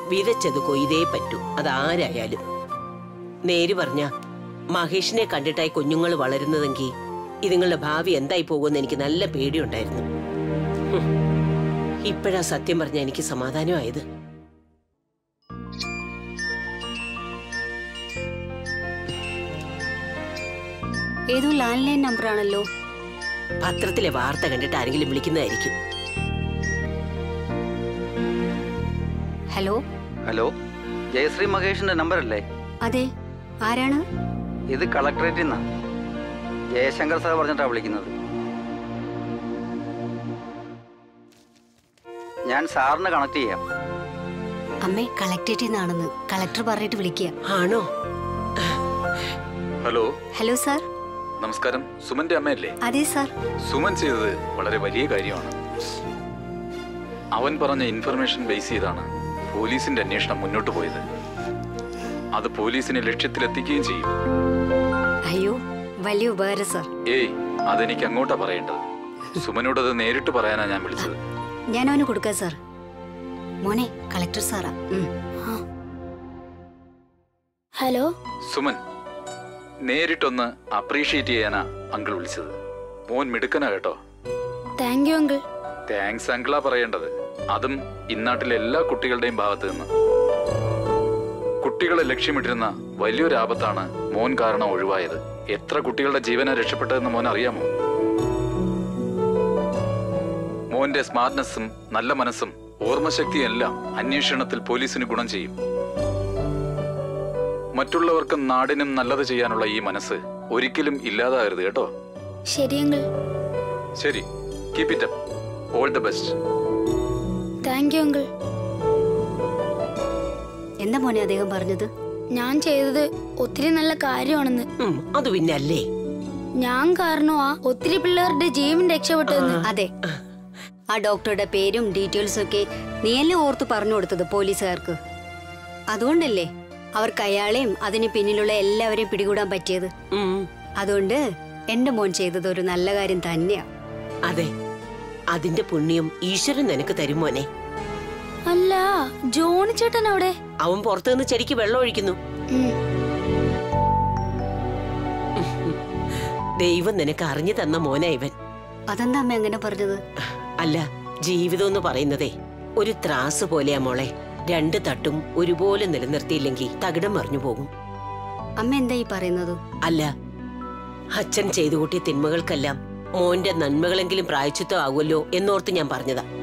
വിതച്ചത് കൊയ്തേ പറ്റൂ അതാരായാലും നേര് പറഞ്ഞ മഹേഷിനെ കണ്ടിട്ടായി കുഞ്ഞുങ്ങൾ വളരുന്നതെങ്കിൽ ഇതുങ്ങളുടെ ഭാവി എന്തായി പോകുമെന്ന് എനിക്ക് നല്ല പേടിയുണ്ടായിരുന്നു ഹും. ഇപ്പോഴാ സത്യം പറഞ്ഞ എനിക്ക് സമാധാനമായത് ഏതോ ലാൻഡ് ലൈൻ നമ്പർ ആണല്ലോ പത്രത്തിലെ വാർത്ത കണ്ടിട്ട് ആരെങ്കിലും വിളിക്കുന്നതായിരിക്കും ഹലോ ഹലോ ജയശ്രീ മഹേഷിന്റെ നമ്പർ അല്ലേ അതെ ആരാണ് ഇത് കളക്ടറേറ്റിൽ നിന്നാ ജയശങ്കർ സാർ പറഞ്ഞിട്ടാ വിളിക്കുന്നത് ഞാൻ സാറിന് കണക്ട് ചെയ്യാം അമ്മേ കളക്ടറേറ്റിൽ നിന്നാണെന്ന് കളക്ടർ പറഞ്ഞിട്ട് വിളിക്കുക ആണോ ഹലോ ഹലോ സാർ നമസ്കാരം സുമന്റെ അമ്മയല്ലേ അതെ സാർ സുമൻ ചെയ്തത് വളരെ വലിയ കാര്യമാണ് അവൻ പറഞ്ഞ ഇൻഫർമേഷൻ ബേസ് ചെയ്താണ് പോലീസിന്റെ അന്വേഷണം മുന്നോട്ട് പോയത് അത് പോലീസിനെ ലക്ഷ്യത്തിലെത്തിക്കുകയും ചെയ്യും അയ്യോ വലിയ ഉപകാരം സാർ ഏയ് അതെനിക്ക് അങ്ങോട്ടാ പറയേണ്ടത് സുമനോട് അത് നേരിട്ട് പറയാനാ ഞാൻ വിളിച്ചത് ഞാൻ അവന് കൊടുക്കാം സാർ മോനെ കളക്ടർ സാറാ ഉം. ഹലോ സുമൻ നേരിട്ടൊന്ന് അപ്രീഷിയേറ്റ് ചെയ്യാനാ അങ്കിൾ വിളിച്ചത് മോൻ മിടുക്കനാ കേട്ടോ താങ്ക് യു അങ്കിൾ താങ്ക്സ് അങ്കിളാ പറയേണ്ടത് അതും ഇന്നാട്ടിലെ എല്ലാ കുട്ടികളുടെയും ഭാഗത്ത് നിന്ന് കുട്ടികളെ ലക്ഷ്യമിട്ടിരുന്ന വലിയൊരു ആപത്താണ് മോൻ കാരണം ഒഴിവായത് എത്ര കുട്ടികളുടെ ജീവനാ രക്ഷപ്പെട്ടതെന്ന് മോൻ അറിയാമോ മോന്റെ സ്മാർട്ട്നെസ്സും നല്ല മനസ്സും ഓർമ്മശക്തിയും എല്ലാം അന്വേഷണത്തിൽ പോലീസിന് ഗുണം ചെയ്യും മറ്റുള്ളവർക്കും നാടിനും നല്ലത് ചെയ്യാനുള്ള ഈ മനസ്സ് ഒരിക്കലും ഇല്ലാതാകരുത് കേട്ടോ ശരി അങ്കിൾ ശരി keep it up all the best thank you uncle എന്താ മോനെ അദ്ദേഹം പറഞ്ഞത് ഞാൻ ചെയ്തത് ഒത്തിരി നല്ല കാര്യമാണെന്ന് ഉം, അത് പിന്നെ അല്ലേ ഞാൻ കാരണമാ ഒത്തിരി പിള്ളേരുടെ ജീവൻ രക്ഷപ്പെട്ടതെന്ന് അതെ ആ ഡോക്ടറുടെ പേരും ഡീറ്റെയിൽസും ഒക്കെ നീയല്ലേ ഓർത്ത് പറഞ്ഞു കൊടുത്തത് പോലീസുകാർക്ക് അതുകൊണ്ടല്ലേ അവർക്ക് അയാളെയും അതിന് പിന്നിലുള്ള എല്ലാവരെയും പിടികൂടാൻ പറ്റിയത് ഉം, അതുകൊണ്ട് എന്റെ മോൻ ചെയ്തത് ഒരു നല്ല കാര്യം തന്നെയാ അതെ അതിന്റെ പുണ്യം ഈശ്വരൻ നിനക്ക് തരും മോനെ അല്ല ജോണി ചേട്ടൻ അവിടെ അവൻ പുറത്തു നിന്ന് ചെടിക്ക് വെള്ളം ഒഴിക്കുന്നു ഉം. ദൈവം നിനക്ക് അറിഞ്ഞു തന്ന മോനാ ഇവൻ അതെന്താ അമ്മ അങ്ങനെ പറഞ്ഞത് അല്ല ജീവിതം എന്ന് പറയുന്നതേ ഒരു ത്രാസ് പോലെയാ മോളെ രണ്ട് തട്ടും ഒരുപോലെ നിലനിർത്തിയില്ലെങ്കിൽ തകിടം മറിഞ്ഞു പോകും അമ്മ എന്താ ഈ പറയുന്നത് അല്ല അച്ഛൻ ചെയ്തു കൂട്ടിയ തിന്മകൾക്കെല്ലാം മോന്റെ നന്മകളെങ്കിലും പ്രായച്ചിത്തം ആകുമല്ലോ എന്നോർത്ത് ഞാൻ പറഞ്ഞതാ